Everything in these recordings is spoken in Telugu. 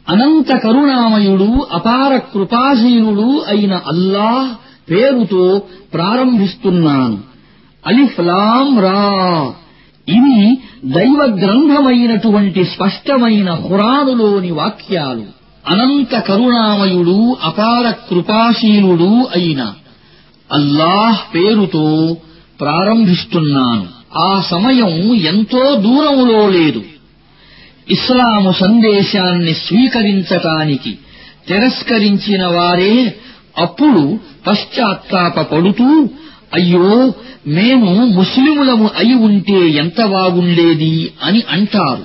అనంత కరుణామయుడు అపార కృపాశీలుడు అయిన అల్లాహ్ పేరుతో ప్రారంభిస్తున్నాను అలిఫ్లాం రా ఇవి దైవ గ్రంథమైనటువంటి స్పష్టమైన ఖురానులోని వాక్యాలు అనంత కరుణామయుడు అపార కృపాశీలుడు అయిన అల్లాహ్ పేరుతో ప్రారంభిస్తున్నాను ఆ సమయం ఎంతో దూరంలో లేదు ఇస్లాము సందేశాన్ని స్వీకరించటానికి తిరస్కరించిన వారే అప్పుడు పశ్చాత్తాపపడుతూ అయ్యో మేము ముస్లిములము అయి ఉంటే ఎంత బాగుండేది అని అంటారు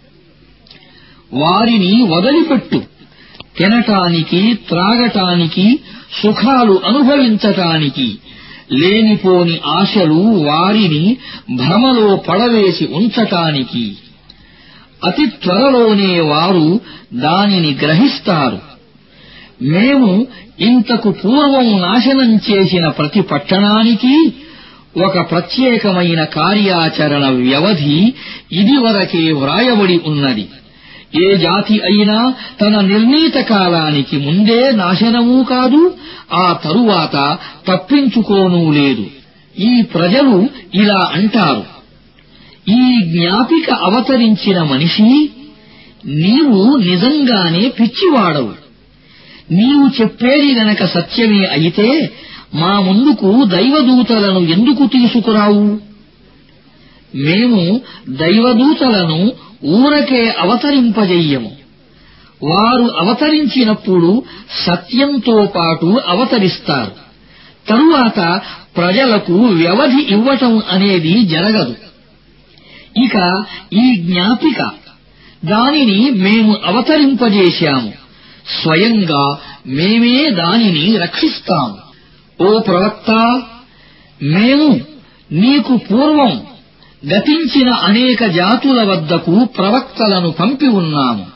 వారిని వదిలిపెట్టు తినటానికి త్రాగటానికి సుఖాలు అనుభవించటానికి లేనిపోని ఆశలు వారిని భ్రమలో పడవేసి ఉంచటానికి అతి త్వరలోనే వారు దానిని గ్రహిస్తారు మేము ఇంతకు పూర్వం నాశనం చేసిన ప్రతి పట్టణానికి ఒక ప్రత్యేకమైన కార్యాచరణ వ్యవధి ఇదివరకే వ్రాయబడి ఉన్నది ఏ జాతి అయినా తన నిర్ణీత కాలానికి ముందే నాశనమూ కాదు ఆ తరువాత తప్పించుకోనూ లేదు ఈ ప్రజలు ఇలా అంటారు ఈ జ్ఞాపిక అవతరించిన మనిషి నీవు నిజంగానే పిచ్చివాడవు నీవు చెప్పేది గనక సత్యమే అయితే మా ముందుకు దైవదూతలను ఎందుకు తీసుకురావు మేము దైవదూతలను ఊరకే అవతరింపజెయ్యము వారు అవతరించినప్పుడు సత్యంతో పాటు అవతరిస్తారు తరువాత ప్రజలకు వ్యవధి ఇవ్వటం అనేది జరగదు ఇక ఈ జ్ఞాపిక దానిని మేము అవతరింపజేశాము స్వయంగా మేమే దానిని రక్షిస్తాము ఓ ప్రవక్త మేము నీకు పూర్వం గతించిన అనేక జాతుల వద్దకు ప్రవక్తలను పంపి ఉన్నాము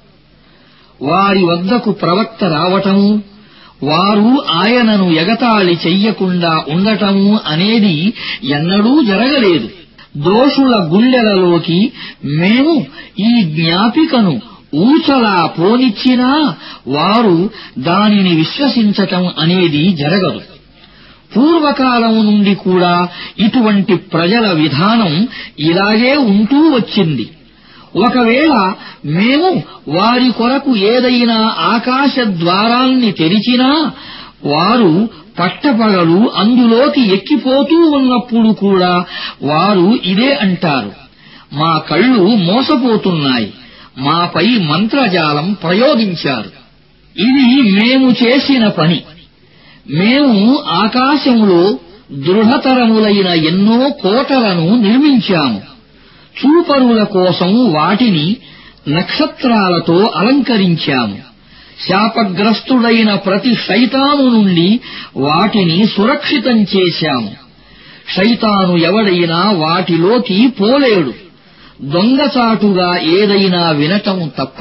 వారి వద్దకు ప్రవక్త రావటము వారు ఆయనను ఎగతాళి చెయ్యకుండా ఉండటము అనేది ఎన్నడూ జరగలేదు దోషుల గుండెలలోకి మేము ఈ జ్ఞాపికను ఊచలా పోనిచ్చినా వారు దానిని విశ్వసించటం అనేది జరగదు పూర్వకాలం నుండి కూడా ఇటువంటి ప్రజల విధానం ఇలాగే ఉంటూ వచ్చింది ఒకవేళ మేము వారి కొరకు ఏదైనా ఆకాశ ద్వారాల్ని తెరిచినా వారు పట్టపగలు అందులోకి ఎక్కిపోతూ ఉన్నప్పుడు కూడా వారు ఇదే అంటారు మా కళ్ళు మోసపోతున్నాయి మాపై మంత్రజాలం ప్రయోగించారు ఇది మేము చేసిన పని మేము ఆకాశంలో దృఢతరములైన ఎన్నో కోటలను నిర్మించాము చూపరుల కోసం వాటిని నక్షత్రాలతో అలంకరించాము శాపగ్రస్తుడైన ప్రతి శైతాను నుండి వాటిని సురక్షితం చేశాము శైతాను ఎవడైనా వాటిలోకి పోలేడు దొంగచాటుగా ఏదైనా వినటం తప్ప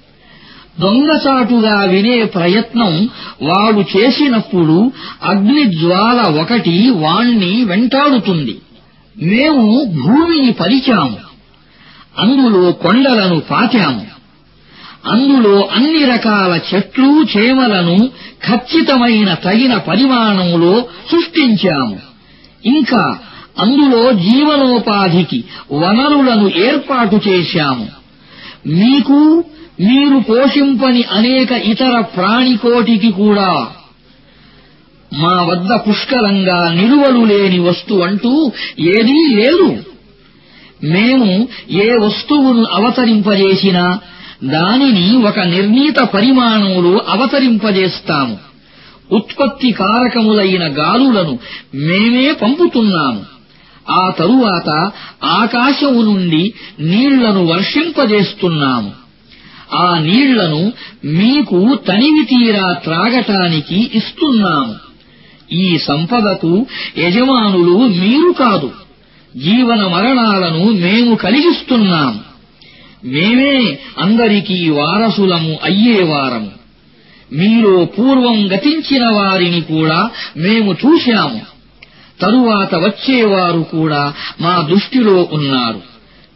దొంగచాటుగా వినే ప్రయత్నం వాడు చేసినప్పుడు అగ్నిజ్వాల ఒకటి వాణ్ణి వెంటాడుతుంది మేము భూమిని పరిచాము అందులో కొండలను పాతాము అందులో అన్ని రకాల చెట్లు చేమలను ఖచ్చితమైన తగిన పరిమాణంలో సృష్టించాము ఇంకా అందులో జీవనోపాధికి వనరులను ఏర్పాటు చేశాము మీకు మీరు పోషింపని అనేక ఇతర ప్రాణికోటికి కూడా మా వద్ద పుష్కలంగా నిలువలు లేని వస్తువంటూ ఏదీ లేదు మేము ఏ వస్తువును అవతరింపజేసినా దానిని ఒక నిర్ణీత పరిమాణంలో అవతరింపజేస్తాము ఉత్పత్తి కారకములైన గాలులను మేమే పంపుతున్నాము ఆ తరువాత ఆకాశము నుండి నీళ్లను వర్షింపజేస్తున్నాము ఆ నీళ్లను మీకు తనివి తీరా త్రాగటానికి ఇస్తున్నాము ఈ సంపదకు యజమానులు మీరు కాదు జీవన మరణాలను మేము కలిగిస్తున్నాము మేమే అందరికీ వారసులము అయ్యేవారము మీలో పూర్వం గతించిన వారిని కూడా మేము చూశాము తరువాత వచ్చేవారు కూడా మా దృష్టిలో ఉన్నారు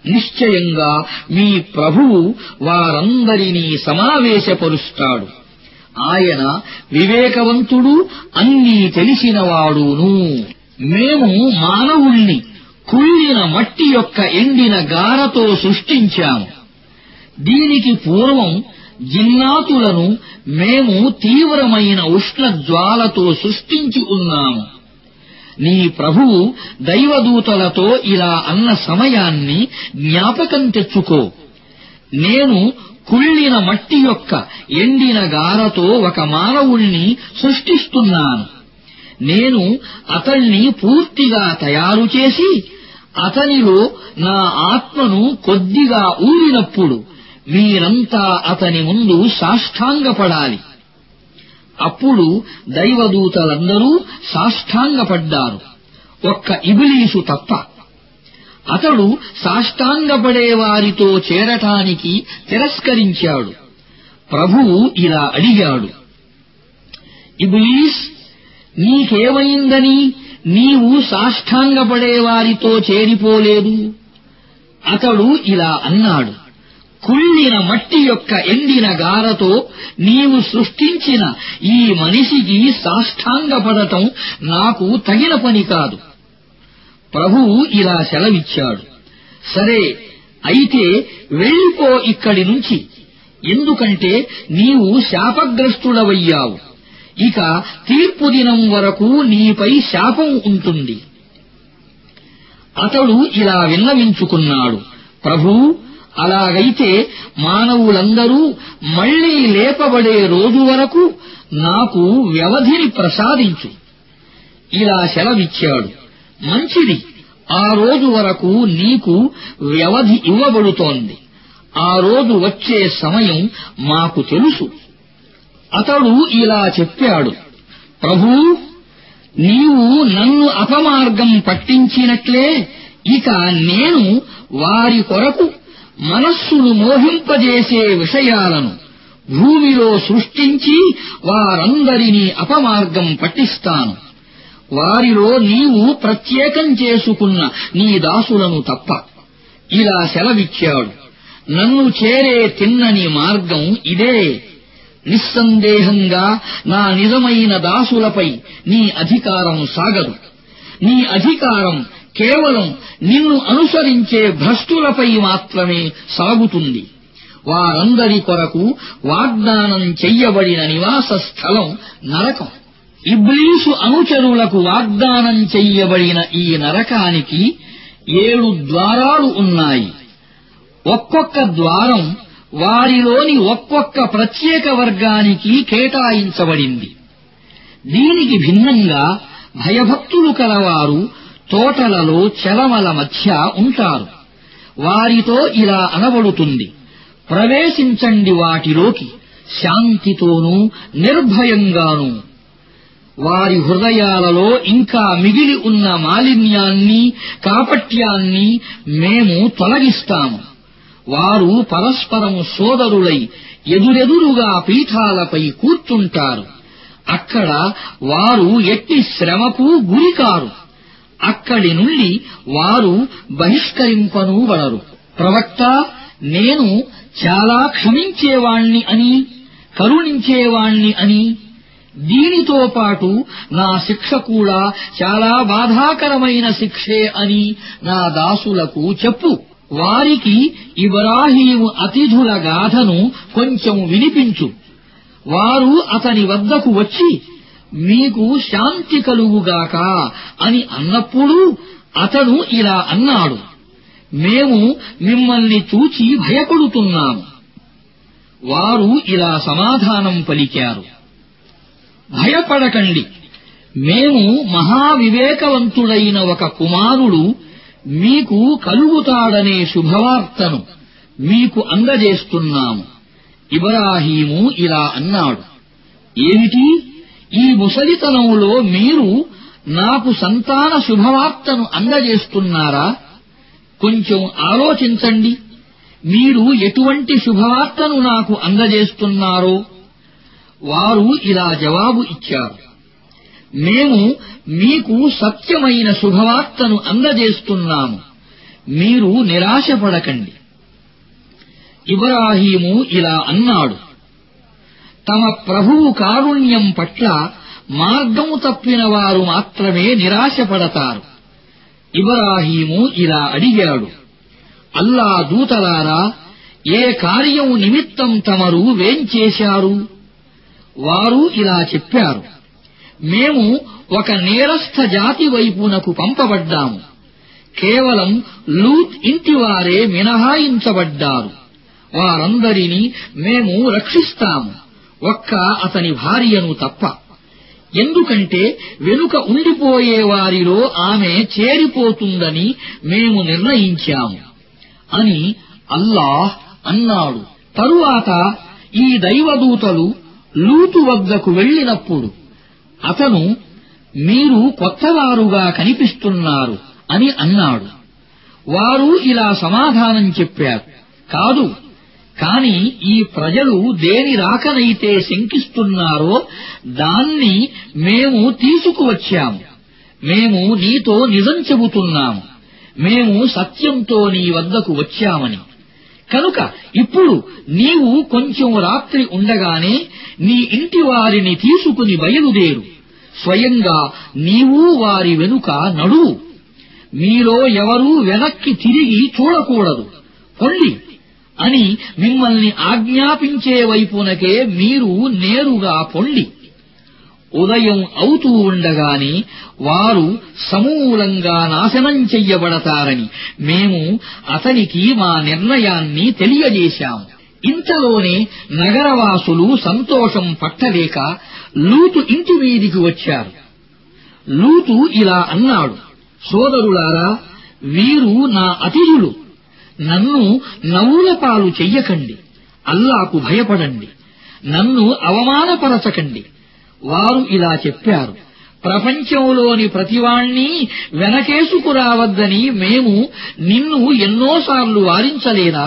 నిశ్చయంగా మీ ప్రభువు వారందరినీ సమావేశపరుస్తాడు ఆయన వివేకవంతుడు అన్నీ తెలిసినవాడును మేము మానవుణ్ణి కుళ్ళిన మట్టి యొక్క ఎండిన గారతో సృష్టించాము దీనికి పూర్వం జిన్నాతులను మేము తీవ్రమైన ఉష్ణ జ్వాలతో సృష్టించి ఉన్నాము నీ ప్రభువు దైవదూతలతో ఇలా అన్న సమయాన్ని జ్ఞాపకం తెచ్చుకో నేను కుళ్ళిన మట్టి యొక్క ఎండిన గారతో ఒక మానవుణ్ణి సృష్టిస్తున్నాను నేను అతణ్ణి పూర్తిగా తయారు చేసి అతనిలో నా ఆత్మను కొద్దిగా ఊరినప్పుడు మీరంతా అతని ముందు సాష్టాంగపడాలి అప్పుడు దైవదూతలందరూ సాష్టాంగపడ్డారు ఒక్క ఇబిలీసు తప్ప అతడు సాష్టాంగపడే వారితో చేరటానికి తిరస్కరించాడు ప్రభువు ఇలా అడిగాడు ఇబిలీస్ నీకేమైందని నీవు సాష్టాంగపడే వారితో చేరిపోలేదు అతడు ఇలా అన్నాడు కుళ్ళిన మట్టి యొక్క ఎండిన గారతో నీవు సృష్టించిన ఈ మనిషికి సాష్టాంగపడటం నాకు తగిన పని కాదు ప్రభువు ఇలా సెలవిచ్చాడు సరే అయితే వెళ్ళిపో ఇక్కడి నుంచి ఎందుకంటే నీవు శాపగ్రస్తుడవయ్యావు ఇక తీర్పు దినం వరకు నీపై శాపం ఉంటుంది అతడు ఇలా విన్నవించుకున్నాడు ప్రభూ అలాగైతే మానవులందరూ మళ్లీ లేపబడే రోజు వరకు నాకు వ్యవధిని ప్రసాదించు ఇలా సెలవిచ్చాడు మంచిది ఆ రోజు వరకు నీకు వ్యవధి ఇవ్వబడుతోంది ఆ రోజు వచ్చే సమయం మాకు తెలుసు అతడు ఇలా చెప్పాడు ప్రభూ నీవు నన్ను అపమార్గం పట్టించినట్లే ఇక నేను వారి కొరకు మనస్సును మోహింపజేసే విషయాలను భూమిలో సృష్టించి వారందరినీ అపమార్గం పట్టిస్తాను వారిలో నీవు ప్రత్యేకం చేసుకున్న నీ దాసులను తప్ప ఇలా సెలవిచ్చాడు నన్ను చేరే తిన్నని మార్గం ఇదే నిస్సందేహంగా నా నిజమైన దాసులపై నీ అధికారం సాగదు నీ అధికారం కేవలం నిన్ను అనుసరించే భ్రష్టులపై మాత్రమే సాగుతుంది వారందరి కొరకు వాగ్దానం చెయ్యబడిన నివాస స్థలం నరకం ఇబ్లీసు అనుచరులకు వాగ్దానం చెయ్యబడిన ఈ నరకానికి ఏడు ద్వారాలు ఉన్నాయి ఒక్కొక్క ద్వారం వారిలోని ఒక్కొక్క ప్రత్యేక వర్గానికి కేటాయించబడింది దీనికి భిన్నంగా భయభక్తులు కలవారు తోటలలో చెలమల మధ్య ఉంటారు వారితో ఇలా అనబడుతుంది ప్రవేశించండి వాటిలోకి శాంతితోనూ నిర్భయంగానూ వారి హృదయాలలో ఇంకా మిగిలి ఉన్న మాలిన్యాన్ని కాపట్యాన్ని మేము తొలగిస్తాము వారు పరస్పరము సోదరులై ఎదురెదురుగా పీఠాలపై కూర్చుంటారు అక్కడ వారు ఎట్టి శ్రమకు గురికారు అక్కడి నుండి వారు బహిష్కరింపనూబడరు ప్రవక్త నేను చాలా క్షమించేవాణ్ణి అని కరుణించేవాణ్ణి అని దీనితో పాటు నా శిక్ష కూడా చాలా బాధాకరమైన శిక్షే అని నా దాసులకు చెప్పు వారికి ఇబ్రాహీము అతిథుల గాథను కొంచెం వినిపించు వారు అతని వద్దకు వచ్చి మీకు శాంతి కలుగుగాక అని అన్నప్పుడు అతను ఇలా అన్నాడు మేము మిమ్మల్ని చూచి భయపడుతున్నాము వారు ఇలా సమాధానం పలికారు భయపడకండి మేము మహావివేకవంతుడైన ఒక కుమారుడు మీకు కలుగుతాడనే శుభవార్తను మీకు అందజేస్తున్నాము ఇబ్రాహీము ఇలా అన్నాడు ఏమిటి ఈ ముసలితనంలో మీరు నాకు సంతాన శుభవార్తను అందజేస్తున్నారా కొంచెం ఆలోచించండి మీరు ఎటువంటి శుభవార్తను నాకు అందజేస్తున్నారో వారు ఇలా జవాబు ఇచ్చారు మేము మీకు సత్యమైన శుభవార్తను అందజేస్తున్నాము మీరు నిరాశపడకండి ఇబ్రాహీము ఇలా అన్నాడు తమ ప్రభువు కారుణ్యం పట్ల మార్గం తప్పిన వారు మాత్రమే నిరాశపడతారు ఇబ్రాహీము ఇలా అడిగాడు అల్లా దూతలారా ఏ కార్యం నిమిత్తం తమరు వేంచేశారు వారు ఇలా చెప్పారు మేము ఒక నేరస్థ జాతి వైపునకు పంపబడ్డాము కేవలం లూత్ ఇంటివారే మినహాయించబడ్డారు వారందరినీ మేము రక్షిస్తాము ఒక్క అతని భార్యను తప్ప ఎందుకంటే వెనుక ఉండిపోయే వారిలో ఆమె చేరిపోతుందని మేము నిర్ణయించాము అని అల్లాహ్ అన్నాడు తరువాత ఈ దైవదూతలు లూతు వద్దకు వెళ్ళినప్పుడు అతను మీరు కొత్తవారుగా కనిపిస్తున్నారు అని అన్నాడు వారు ఇలా సమాధానం చెప్పారు కాదు కాని ఈ ప్రజలు దేని రాకనైతే శంకిస్తున్నారో దాన్ని మేము తీసుకువచ్చాము మేము నీతో నిజం చెబుతున్నాము మేము సత్యంతో నీ వద్దకు వచ్చామని కనుక ఇప్పుడు నీవు కొంచెం రాత్రి ఉండగానే నీ ఇంటి వారిని తీసుకుని బయలుదేరు స్వయంగా నీవు వారి వెనుక నడువు మీలో ఎవరూ వెనక్కి తిరిగి చూడకూడదు పొండి అని మిమ్మల్ని ఆజ్ఞాపించే వైపునకే మీరు నేరుగా పొండి ఉదయం అవుతూ ఉండగానే వారు సమూలంగా నాశనం చెయ్యబడతారని మేము అతనికి మా నిర్ణయాన్ని తెలియజేశాము ఇంతలోనే నగరవాసులు సంతోషం పట్టలేక లూతు ఇంటి మీదికి వచ్చారు లూతు ఇలా అన్నాడు సోదరులారా వీరు నా అతిథులు నన్ను నవ్వుల పాలు చెయ్యకండి అల్లాకు భయపడండి నన్ను అవమానపరచకండి వారు ఇలా చెప్పారు ప్రపంచంలోని ప్రతివాణ్ణి వెనకేసుకురావద్దని మేము నిన్ను ఎన్నోసార్లు వారించలేదా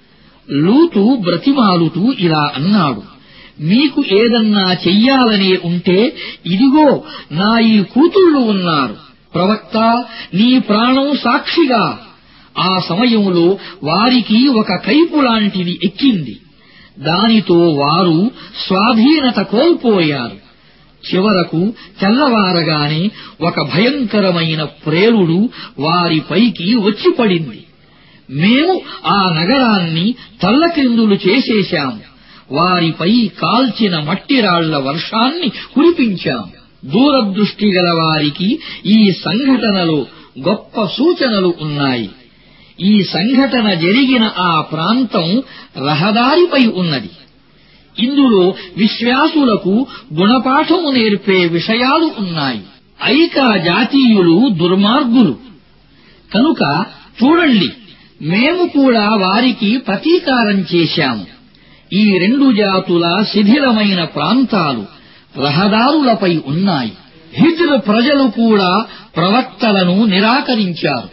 లూతు బ్రతిమాలుతూ ఇలా అన్నాడు మీకు ఏదన్నా చెయ్యాలనే ఉంటే ఇదిగో నా ఈ కూతుళ్ళు ఉన్నారు ప్రవక్త నీ ప్రాణం సాక్షిగా ఆ సమయంలో వారికి ఒక కైపు లాంటిది ఎక్కింది దానితో వారు స్వాధీనత కోల్పోయారు చివరకు తెల్లవారగానే ఒక భయంకరమైన ప్రేరుడు వారిపైకి వచ్చి పడింది మేము ఆ నగరాన్ని తల్లకిందులు చేసేశాము వారిపై కాల్చిన మట్టిరాళ్ల వర్షాన్ని కురిపించాం దూరదృష్టి గల వారికి ఈ సంఘటనలో గొప్ప సూచనలు ఉన్నాయి ఈ సంఘటన జరిగిన ఆ ప్రాంతం రహదారిపై ఉన్నది ఇందులో విశ్వాసులకు గుణపాఠము నేర్పే విషయాలు ఉన్నాయి ఐకా జాతీయులు దుర్మార్గులు కనుక చూడండి మేము కూడా వారికి ప్రతీకారం చేశాము ఈ రెండు జాతుల శిథిలమైన ప్రాంతాలు రహదారులపై ఉన్నాయి హిజ్ర ప్రజలు కూడా ప్రవక్తలను నిరాకరించారు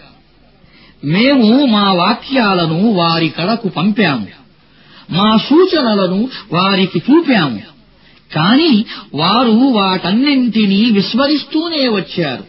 మేము మా వాక్యాలను వారి కడకు పంపాము మా సూచనలను వారికి చూపాము కాని వారు వాటన్నింటినీ విస్మరిస్తూనే వచ్చారు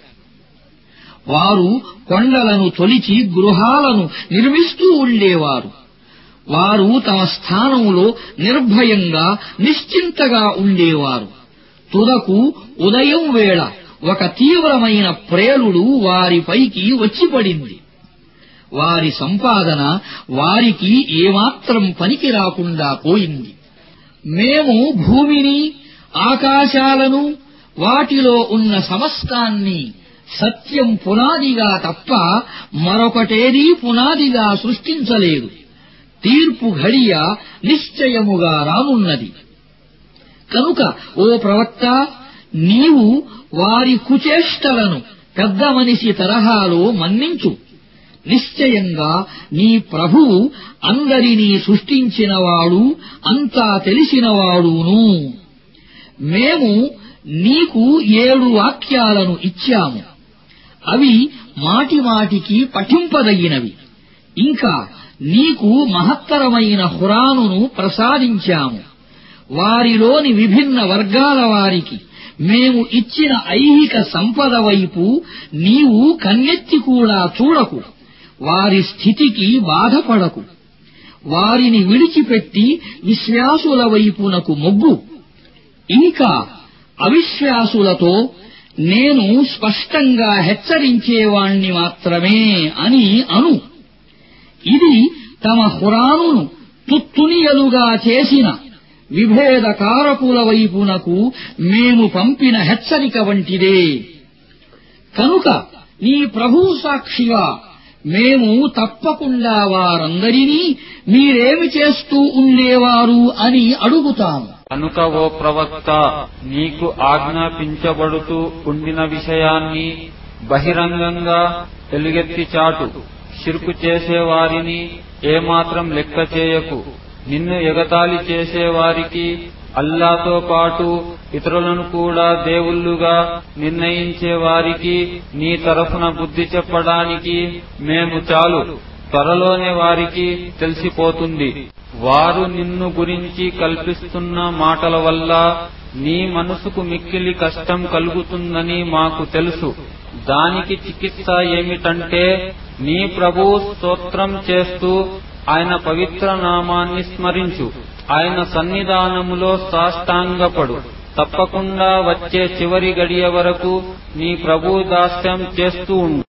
వారు కొండలను తొలిచి గృహాలను నిర్మిస్తూ ఉండేవారు వారు తమ స్థానంలో నిర్భయంగా నిశ్చింతగా ఉండేవారు తుదకు ఉదయం వేళ ఒక తీవ్రమైన ప్రేలుడు వారిపైకి వచ్చిపడింది వారి సంపాదన వారికి ఏమాత్రం పనికి రాకుండా పోయింది మేము భూమిని ఆకాశాలను వాటిలో ఉన్న సమస్తాన్ని సత్యం పునాదిగా తప్ప మరొకటేదీ పునాదిగా సృష్టించలేదు తీర్పు ఘడియ నిశ్చయముగా రానున్నది కనుక ఓ ప్రవక్త నీవు వారి కుచేష్టలను పెద్ద మనిషి తరహాలో మన్నించు నిశ్చయంగా నీ ప్రభువు అందరినీ సృష్టించినవాడు అంతా తెలిసినవాడును మేము నీకు ఏడు వాక్యాలను ఇచ్చాము అవి మాటిమాటికి పఠింపదగినవి ఇంకా నీకు మహత్తరమైన హురానును ప్రసాదించాము వారిలోని విభిన్న వర్గాల వారికి మేము ఇచ్చిన ఐహిక సంపద వైపు నీవు కన్నెత్తి కూడా చూడకు వారి స్థితికి బాధపడకు వారిని విడిచిపెట్టి విశ్వాసుల వైపునకు మొగ్గు ఇంకా అవిశ్వాసులతో నేను స్పష్టంగా హెచ్చరించేవాణ్ణి మాత్రమే అని అను ఇది తమ హురానును తుత్తునియలుగా చేసిన విభేదకారకుల వైపునకు మేము పంపిన హెచ్చరిక వంటిదే కనుక నీ ప్రభు సాక్షిగా మేము తప్పకుండా వారందరినీ మీరేమి చేస్తూ ఉండేవారు అని అడుగుతాము కనుక ఓ ప్రవక్త నీకు ఆజ్ఞాపించబడుతూ ఉండిన విషయాన్ని బహిరంగంగా ఎలుగెత్తి చాటు షిర్కు చేసేవారిని ఏమాత్రం లెక్క చేయకు నిన్ను ఎగతాళి చేసేవారికి అల్లాతో పాటు ఇతరులను కూడా దేవుళ్ళుగా నిర్ణయించే వారికి నీ తరఫున బుద్ధి చెప్పడానికి మేము చాలు త్వరలోనే వారికి తెలిసిపోతుంది వారు నిన్ను గురించి కల్పిస్తున్న మాటల వల్ల నీ మనసుకు మిక్కిలి కష్టం కలుగుతుందని మాకు తెలుసు దానికి చికిత్స ఏమిటంటే నీ ప్రభు స్తోత్రం చేస్తూ ఆయన పవిత్ర నామాన్ని స్మరించు ఆయన సన్నిధానములో సాష్టాంగపడు తప్పకుండా వచ్చే చివరి గడియ వరకు నీ ప్రభు దాస్యం చేస్తూ ఉండు